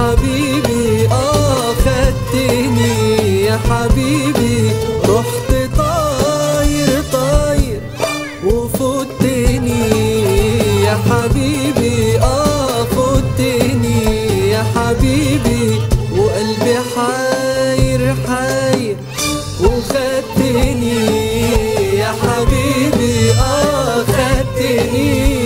حبيبي اه خدتني يا حبيبي رحت طاير طاير وفوتني يا حبيبي اه فوتني يا حبيبي وقلبي حاير حاير وخدتني يا حبيبي اه خدتني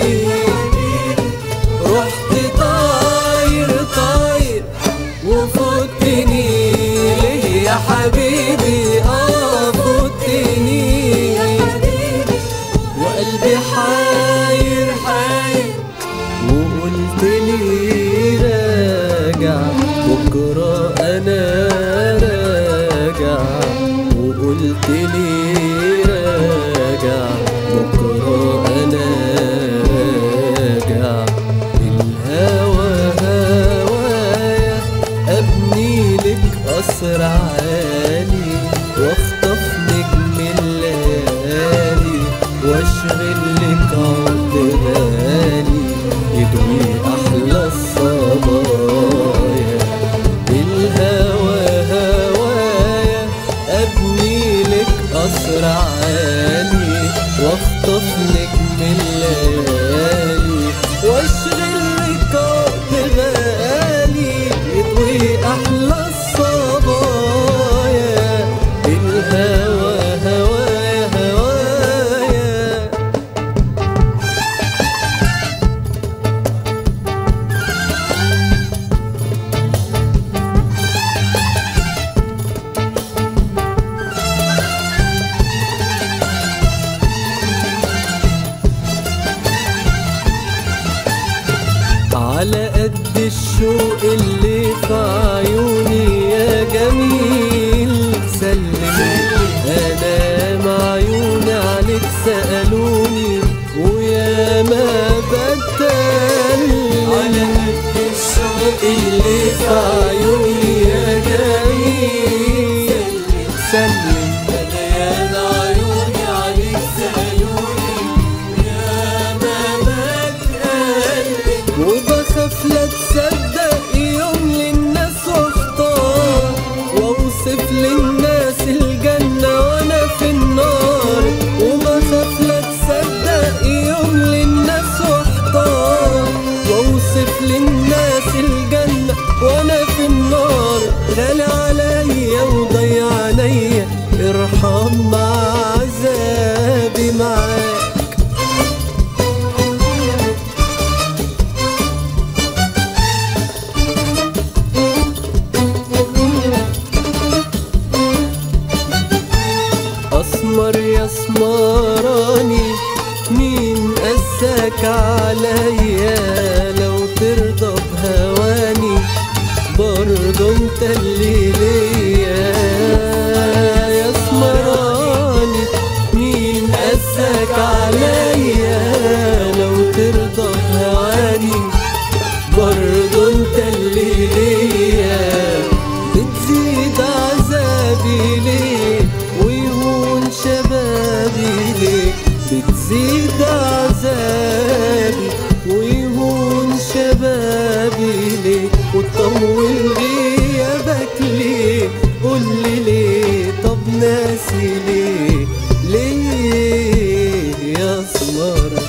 رحت طاير طاير وفوتني ليه يا حبيبي اه فوتني وقلبي حاير حاير وقلت لي راجع بكرة أنا راجع وقلت لي راجع بكرة أنا راجع الهوى هوايا أبني لك قصر عالي واخطف نجم الليالي واشغل لك عود غالي يدوي احلى الصبايا الهوى هوايا ابني لك قصر عالي واخطف نجم الليالي واشغل لك عود غالي يدوي احلى الصبايا الهوى هوايا هوايا على قد الشوق اللي في عيوني يا جميل سلم انا مع عيوني عليك سألوني ويا ما بتكلم على قد الشوق اللي في عيوني يا جميل سلم انا يا ما عيوني عليك سألوني يا ما بتكلم وبخاف لا تصدق يوم للناس واختار واوصف للناس الجنة وانا في النار وبخاف لا تصدق يوم للناس واختار واوصف للناس الجنة وانا في النار غالي عليا وضيع عليا ارحم مع عذابي معاك اسمر يا اسمراني مين قساك عليا لو ترضى بهواني برضه انت اللي ليا يا اسمراني مين قساك عليا لو ترضى بهواني برضه انت اللي ليا بتزيد عذابي ليه ويهون شبابي ليه بتزيد عذابي ويهون شبابي ليه وتطول غيابك ليه قولي ليه طب ناسي ليه ليه يا سمرة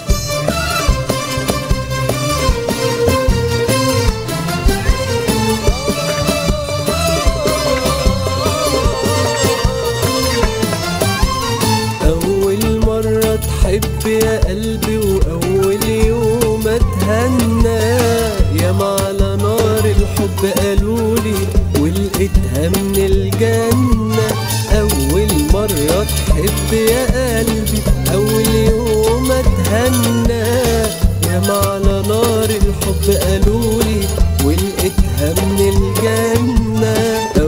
أول مرة تحب يا قلبي وأول يوم أتهنى يا على نار الحب قالولي ولقيتها من الجنة أول مرة تحب يا قلبي أول يوم أتهنى يا على نار الحب قالولي ولقيتها من الجنة